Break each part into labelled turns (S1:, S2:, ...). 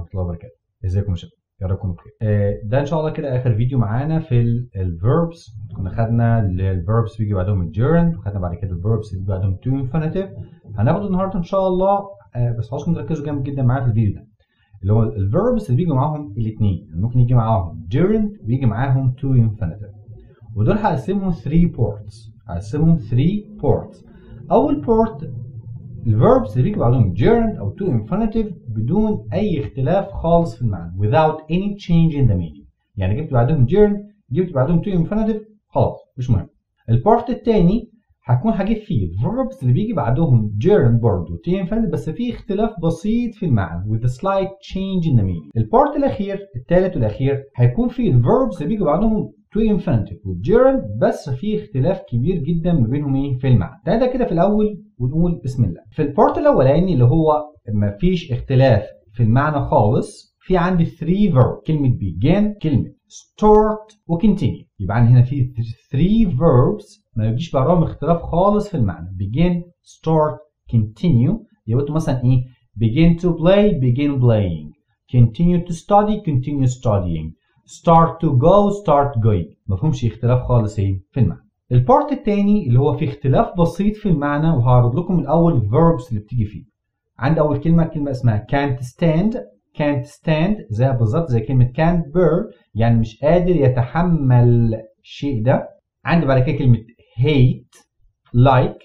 S1: ورحمه الله وبركاته ازيكم يا شباب يا رب تكونوا بخير آه، ده ان شاء الله كده اخر فيديو معانا في الفيربس كنا خدنا الفيربس بيجي بعدهم الجيرند وخدنا بعد كده الفيربس اللي بيجي بعدهم تو انفينيتيف هناخده النهارده ان شاء الله آه، بس عاوزكم تركزوا جامد جدا معايا في الفيديو ده اللي هو الفيربس اللي بيجوا معاهم الاثنين ممكن يجي معاهم جيرند ويجي معاهم تو انفينيتيف ودول هقسمهم 3 بورتس هقسمهم 3 بورتس اول بورت الفيربس اللي بيجي بعدهم gerund او to infinitive بدون اي اختلاف خالص في المعنى without any change in the meaning يعني جبت بعدهم gerund جبت بعدهم to infinitive خلاص مش مهم البارت الثاني هكون هجيب فيه الفيربس اللي بيجي بعدهم gerund برضه to infinitive بس فيه اختلاف بسيط في المعنى with a slight change in the meaning البارت الاخير الثالث والاخير هيكون فيه الفيربس اللي بيجي بعدهم to infinitive والجيرند بس في اختلاف كبير جدا ما بينهم ايه في المعنى ده ده كده في الاول ونقول بسم الله في البارت الاولاني اللي هو ما فيش اختلاف في المعنى خالص في عندي 3 verb كلمه begin كلمه start وcontinue يبقى عندي هنا في 3 verbs ما يجيش بعضهم اختلاف خالص في المعنى begin start continue يبقى انتوا مثلا ايه begin to play begin playing continue to study continue studying start to go start going مفهومش اختلاف خالص ايه في المعنى البارت الثاني اللي هو فيه اختلاف بسيط في المعنى وهعرض لكم الاول verbs اللي بتيجي فيه عندي اول كلمه كلمه اسمها can't stand can't stand زي بالظبط زي كلمه can't bear يعني مش قادر يتحمل الشيء ده عندي بعد كده كلمه hate like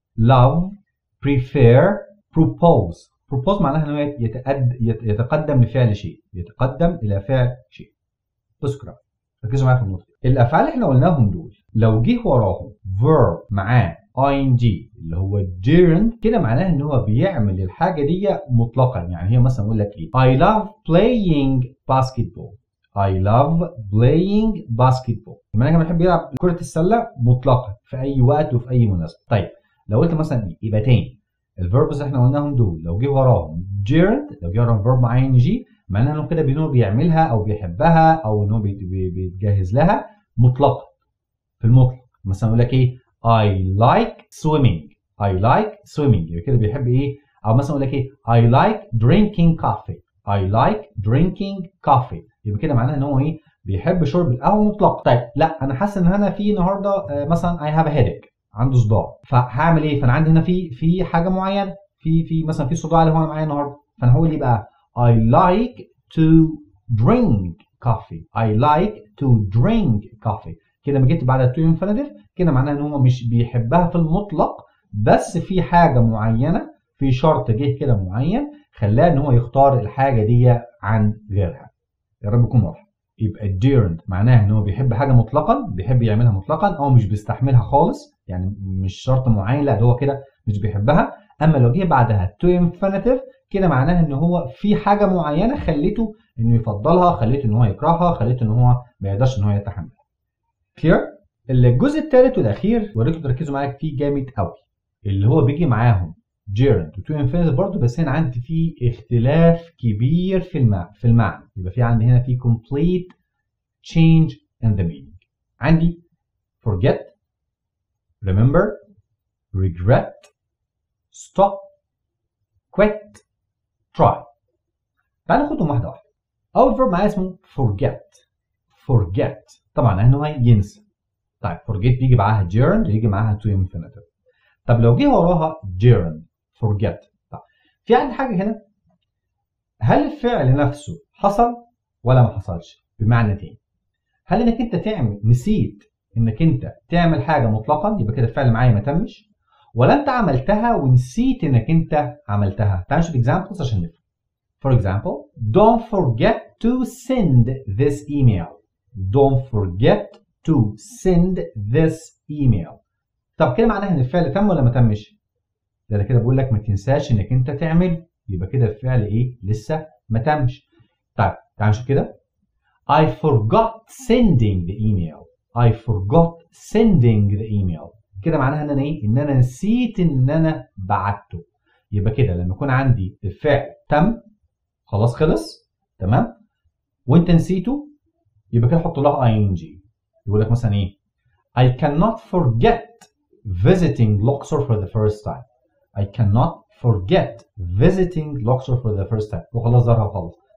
S1: love prefer propose propose معناها ان هو يتقد... يتقدم لفعل شيء يتقدم الى فعل شيء بصوا كده ركزوا معايا في النقطه الافعال اللي احنا قلناهم دول لو جه وراهم verb معاه ing اللي هو gerund كده معناها ان هو بيعمل الحاجه دي مطلقا يعني هي مثلا يقول لك ايه I love playing basketball I love playing basketball يبقى انا بحب يلعب كره السله مطلقا في اي وقت وفي اي مناسبه طيب لو قلت مثلا ايه يبقى تاني الفيربس اللي احنا قلناهم دول لو جه وراهم gerund لو جه وراهم verb مع ing معناها انه كده بيكون بيعملها او بيحبها او ان هو بيتجهز لها مطلقا في المطلق مثلا يقول لك ايه I like swimming I like swimming يبقى كده بيحب ايه او مثلا يقول لك ايه I like drinking coffee I like drinking coffee يبقى كده معناها ان هو ايه بيحب شرب القهوه مطلقا طيب لا انا حاسس ان انا في النهارده آه مثلا I have a headache عنده صداع فهعمل ايه فانا عندي هنا في في حاجه معينه في في مثلا في صداع اللي هو معايا النهارده فانا هقول ايه بقى I like to drink coffee. I like to drink coffee. كده ما جيت بعد to infinitive كده معناها ان هو مش بيحبها في المطلق بس في حاجة معينة في شرط جه كده معين خلاه ان هو يختار الحاجة دي عن غيرها. يا رب يكون واضح. يبقى gerund معناها ان هو بيحب حاجة مطلقا بيحب يعملها مطلقا او مش بيستحملها خالص يعني مش شرط معين لا ده هو كده مش بيحبها اما لو جه بعدها to infinitive كده معناها ان هو في حاجه معينه خليته انه يفضلها خليته ان هو يكرهها خليته ان هو ما يقدرش ان هو يتحملها كلير الجزء الثالث والاخير وريتكم تركزوا معايا فيه جامد قوي اللي هو بيجي معاهم gerund وتو infinitive برضه بس هنا عندي فيه اختلاف كبير في المعنى في المعنى يبقى في عندي هنا في complete change in the meaning عندي forget remember regret stop quit try تعال ناخدهم واحده واحده اول فيرب معايا اسمه forget forget طبعا لان هو ينسى طيب forget بيجي معاها gerund يجي معاها to infinitive طب لو جه وراها gerund forget طيب في عندي حاجه هنا هل الفعل نفسه حصل ولا ما حصلش بمعنى تاني هل انك انت تعمل نسيت انك انت تعمل حاجه مطلقا يبقى كده الفعل معايا ما تمش ولا انت عملتها ونسيت انك انت عملتها تعال نشوف examples عشان نفهم For example, don't forget to send this email. Don't forget to send this email. طب كده معناها ان الفعل تم ولا ما تمش؟ ده انا كده بقول لك ما تنساش انك انت تعمل يبقى كده الفعل ايه؟ لسه ما تمش. طيب تعال نشوف كده. I forgot sending the email. I forgot sending the email. كده معناها ان انا ايه؟ ان انا نسيت ان انا بعته. يبقى كده لما يكون عندي الفعل تم خلاص خلص تمام وانت نسيته يبقى كده حط لها ing يقول لك مثلا ايه I cannot forget visiting Luxor for the first time I cannot forget visiting Luxor for the first time وخلاص ظهرها خالص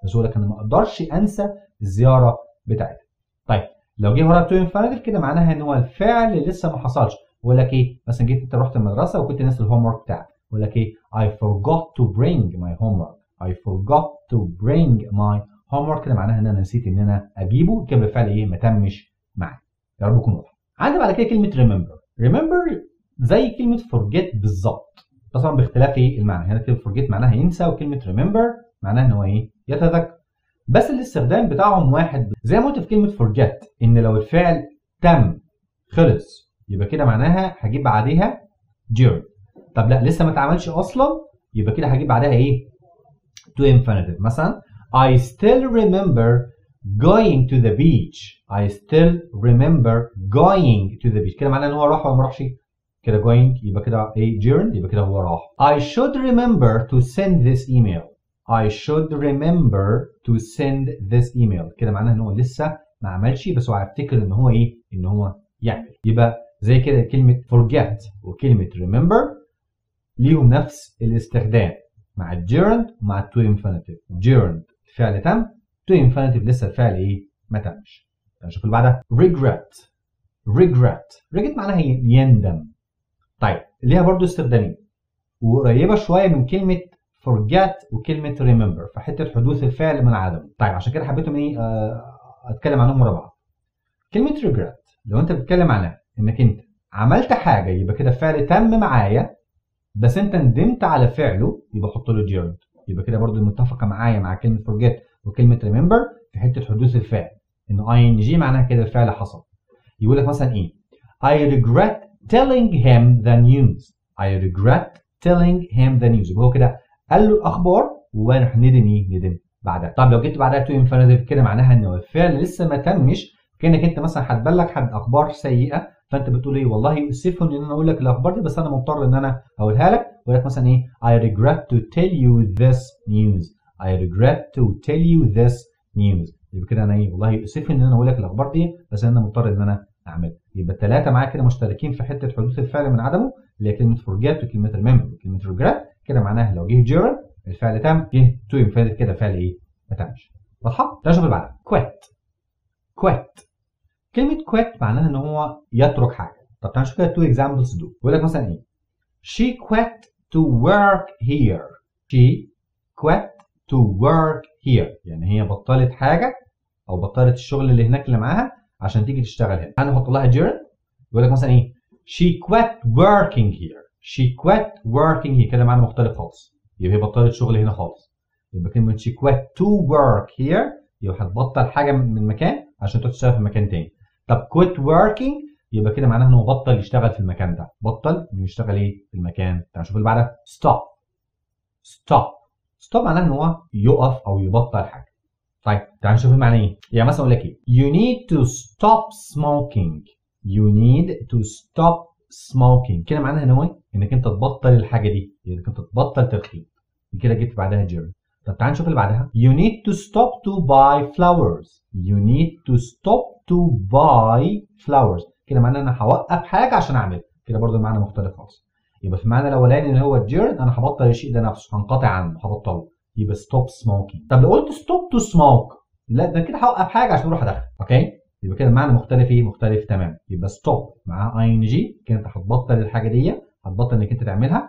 S1: بس هو لك انا ما اقدرش انسى الزياره بتاعتها طيب لو جه ورا تو انفينيتيف كده معناها ان هو الفعل لسه ما حصلش بقول لك ايه مثلا جيت انت رحت المدرسه وكنت ناسي الهوم ورك بتاعك بقول لك ايه I forgot to bring my homework I forgot to bring my homework كده معناها ان انا نسيت ان انا اجيبه كده بالفعل ايه ما تمش معايا يا رب يكون واضح عندي بعد كده كلمه remember remember زي كلمه forget بالظبط طبعا باختلاف ايه المعنى هنا كلمه forget معناها ينسى وكلمه remember معناها ان هو ايه يتذكر بس الاستخدام بتاعهم واحد زي ما قلت في كلمه forget ان لو الفعل تم خلص يبقى كده معناها هجيب بعديها during طب لا لسه ما اتعملش اصلا يبقى كده هجيب بعدها ايه to infinitive مثلا I still remember going to the beach I still remember going to the beach كده معناه ان هو راح ولا ما راحش كده going يبقى كده ايه during يبقى كده هو راح I should remember to send this email I should remember to send this email كده معناه ان هو لسه ما عملش بس هو هيفتكر ان هو ايه ان هو يعمل يبقى زي كده كلمة forget وكلمة remember ليهم نفس الاستخدام مع الجيرند ومع التو انفينيتيف جيرند الفعل تم تو انفينيتيف لسه الفعل ايه ما تمش نشوف اللي بعدها regret regret regret معناها يندم طيب ليها برضو استخدامين وقريبه شويه من كلمه forget وكلمه remember في حته حدوث الفعل من عدمه طيب عشان كده حبيتهم ايه آه اتكلم عنهم ورا بعض كلمه regret لو انت بتتكلم عنها انك انت عملت حاجه يبقى كده الفعل تم معايا بس انت ندمت على فعله يبقى حط له جيرند يبقى كده برضو متفقه معايا مع كلمه forget وكلمه remember في حته حدوث الفعل ان ing معناها كده الفعل حصل يقول لك مثلا ايه I regret telling him the news I regret telling him the news يبقى هو كده قال له الاخبار وراح ندم ايه ندم بعدها طب لو جبت بعدها تو infinitive كده معناها ان الفعل لسه ما تمش كانك انت مثلا هتبلغ حد اخبار سيئه فانت بتقول ايه والله يؤسفني ان انا اقول لك الاخبار دي بس انا مضطر ان انا اقولها لك ويقول لك مثلا ايه I regret to tell you this news I regret to tell you this news يبقى كده انا ايه والله يؤسفني ان انا اقول لك الاخبار دي بس انا مضطر ان انا اعملها يبقى الثلاثه معايا كده مشتركين في حته حدوث الفعل من عدمه اللي هي كلمه forget وكلمه remember وكلمه regret كده معناها لو جه جيرل الفعل تم جه تو انفينيتيف كده فعل ايه ما تمش واضحه؟ ده اللي بعدها quit quit كلمه quit معناها ان هو يترك حاجه طب تعالى نشوف كده تو اكزامبلز دول بيقول لك مثلا ايه she quit to work here she quit to work here يعني هي بطلت حاجه او بطلت الشغل اللي هناك اللي معاها عشان تيجي تشتغل هنا انا احط لها جيرل يقول لك مثلا ايه she quit working here she quit working here كده معنى مختلف خالص يبقى هي بطلت شغل هنا خالص يبقى كلمه she quit to work here يبقى هتبطل حاجه من مكان عشان تروح تشتغل في مكان تاني طب quit working يبقى كده معناها ان هو بطل يشتغل في المكان ده بطل انه يشتغل ايه في المكان تعال نشوف اللي بعدها stop stop stop معناها ان هو يقف او يبطل حاجه طيب تعال نشوف المعنى ايه يعني مثلا اقول لك ايه you need to stop smoking you need to stop smoking كده معناها ان هو انك انت تبطل الحاجه دي انك انت تبطل تدخين كده جبت بعدها جيرن طب تعال نشوف اللي بعدها you need to stop to buy flowers you need to stop to buy flowers كده معناه ان انا هوقف حاجه عشان اعملها كده برضو المعنى مختلف خالص يبقى في المعنى الاولاني اللي هو الجيرن انا هبطل الشيء ده نفسه هنقطع عنه هبطله يبقى ستوب سموكينج طب لو قلت ستوب تو سموك لا ده كده هوقف حاجه عشان اروح ادخن اوكي يبقى كده المعنى مختلف ايه مختلف تماما يبقى ستوب معاها اي ان جي كده انت هتبطل الحاجه دي هتبطل انك انت تعملها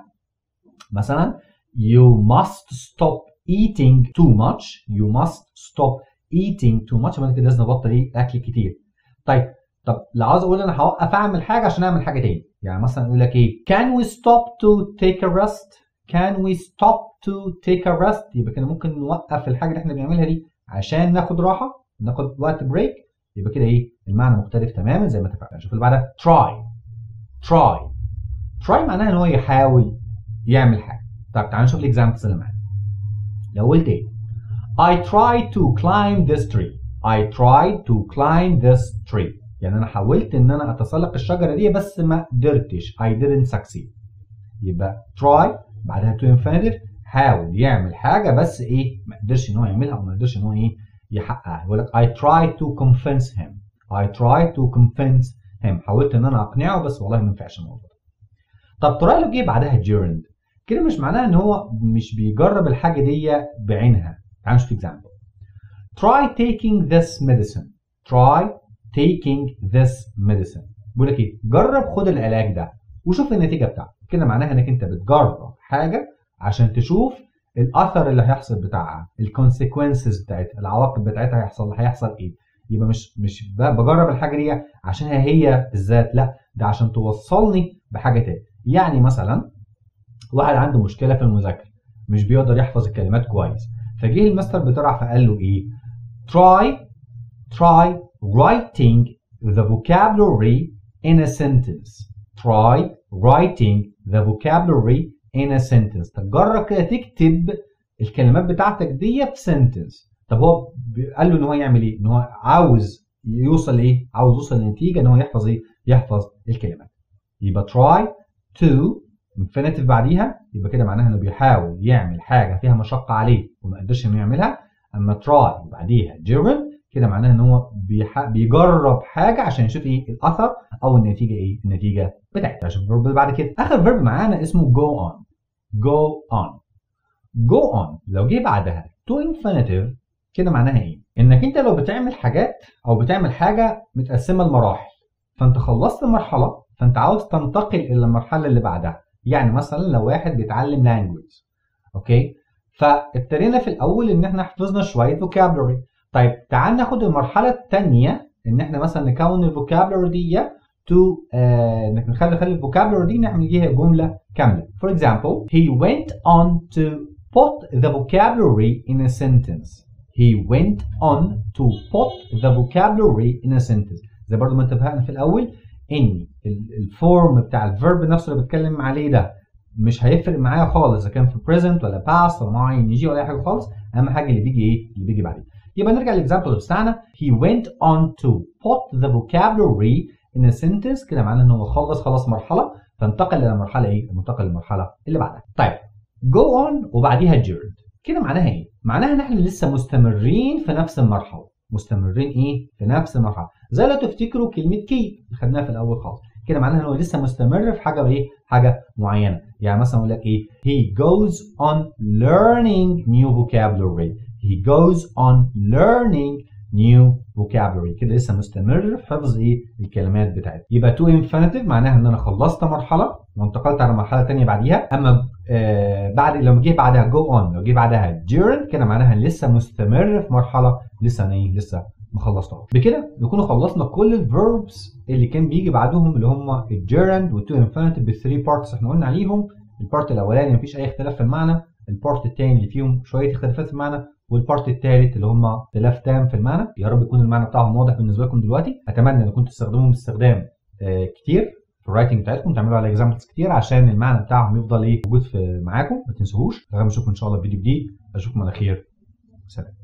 S1: مثلا you must stop eating too much you must stop eating too much يبقى كده لازم نبطل ايه اكل كتير طيب طب لو عاوز اقول انا هوقف اعمل حاجه عشان اعمل حاجه تاني يعني مثلا يقول لك ايه can we stop to take a rest can we stop to take a rest يبقى كده ممكن نوقف الحاجه اللي احنا بنعملها دي عشان ناخد راحه ناخد وقت بريك يبقى كده ايه المعنى مختلف تماما زي ما اتفقنا نشوف اللي بعدها try try try معناها ان هو يحاول يعمل حاجه طب تعالى نشوف الاكزامبلز اللي معانا لو قلت ايه I tried to climb this tree I tried to climb this tree يعني انا حاولت ان انا اتسلق الشجره دي بس ما قدرتش I didn't succeed يبقى try بعدها to infinitive حاول يعمل حاجه بس ايه ما قدرش ان هو يعملها او ما قدرش ان هو ايه يحققها يقول لك I tried to convince him I tried to convince him حاولت ان انا اقنعه بس والله ما ينفعش الموضوع طب ترى لو جه بعدها gerund كده مش معناها ان هو مش بيجرب الحاجه دي بعينها تعال نشوف اكزامبل try taking this medicine try taking this medicine بيقول لك ايه جرب خد العلاج ده وشوف النتيجه بتاعته كده معناها انك انت بتجرب حاجه عشان تشوف الاثر اللي هيحصل بتاعها الكونسيكونسز بتاعتها العواقب بتاعتها هيحصل هيحصل ايه يبقى مش مش بجرب الحاجه دي عشان هي بالذات لا ده عشان توصلني بحاجه تاني يعني مثلا واحد عنده مشكله في المذاكره مش بيقدر يحفظ الكلمات كويس فجه المستر بتاعه فقال له ايه try try writing the vocabulary in a sentence try writing the vocabulary in a sentence تجرب كده تكتب الكلمات بتاعتك دي في sentence طب هو قال له ان هو يعمل ايه ان هو عاوز يوصل لايه عاوز يوصل لنتيجه ان هو يحفظ ايه يحفظ الكلمات يبقى try to infinitive بعديها يبقى كده معناها انه بيحاول يعمل حاجه فيها مشقه عليه وما قدرش انه يعملها اما try بعديها german كده معناها ان هو بيح... بيجرب حاجه عشان يشوف ايه الاثر او النتيجه ايه النتيجه بتاعتها عشان الفيرب بعد كده اخر فيرب معانا اسمه go on go on go on لو جه بعدها to infinitive كده معناها ايه انك انت لو بتعمل حاجات او بتعمل حاجه متقسمه لمراحل فانت خلصت مرحله فانت عاوز تنتقل الى المرحله اللي بعدها يعني مثلا لو واحد بيتعلم language اوكي فابتدينا في الاول ان احنا حفظنا شويه vocabulary طيب تعال ناخد المرحله الثانيه ان احنا مثلا نكون الفوكابلري دي تو آه نخلي نخلي الفوكابلري دي نعمل بيها جمله كامله for example he went on to put the vocabulary in a sentence he went on to put the vocabulary in a sentence زي برضو ما اتفقنا في الاول ان الفورم بتاع الفيرب نفسه اللي بتكلم عليه ده مش هيفرق معايا خالص اذا كان في present ولا past ولا مع ان جي ولا اي حاجه خالص اهم حاجه اللي بيجي ايه اللي بيجي بعدين يبقى نرجع للاكزامبل بتاعنا he went on to put the vocabulary in a sentence كده معناه ان هو خلص خلاص مرحله فانتقل الى مرحله ايه؟ انتقل للمرحله اللي بعدها. طيب go on وبعديها gerund كده معناها ايه؟ معناها ان احنا لسه مستمرين في نفس المرحله. مستمرين ايه؟ في نفس المرحله. زي لو تفتكروا كلمه كي اللي خدناها في الاول خالص. كده معناها ان هو لسه مستمر في حاجه ايه؟ حاجه معينه. يعني مثلا اقول لك ايه؟ he goes on learning new vocabulary. he goes on learning new vocabulary كده لسه مستمر في حفظ ايه الكلمات بتاعتي يبقى to infinitive معناها ان انا خلصت مرحله وانتقلت على مرحله ثانيه بعديها اما آه بعد لو جه بعدها go on لو جه بعدها during كده معناها لسه مستمر في مرحله لسه انا ايه لسه ما خلصتهاش بكده نكون خلصنا كل الفيربس اللي كان بيجي بعدهم اللي هم الجيرند والتو انفينيتيف بالثري بارتس احنا قلنا عليهم البارت الاولاني مفيش اي اختلاف في المعنى البارت الثاني اللي فيهم شويه اختلافات في المعنى والبارت الثالث اللي هم اختلاف تام في المعنى يا رب يكون المعنى بتاعهم واضح بالنسبه لكم دلوقتي اتمنى ان كنتوا تستخدموهم باستخدام آه كتير في الرايتنج بتاعتكم تعملوا على اكزامبلز كتير عشان المعنى بتاعهم يفضل ايه موجود في معاكم ما تنسوهوش لغايه ما اشوفكم ان شاء الله في فيديو جديد اشوفكم على خير سلام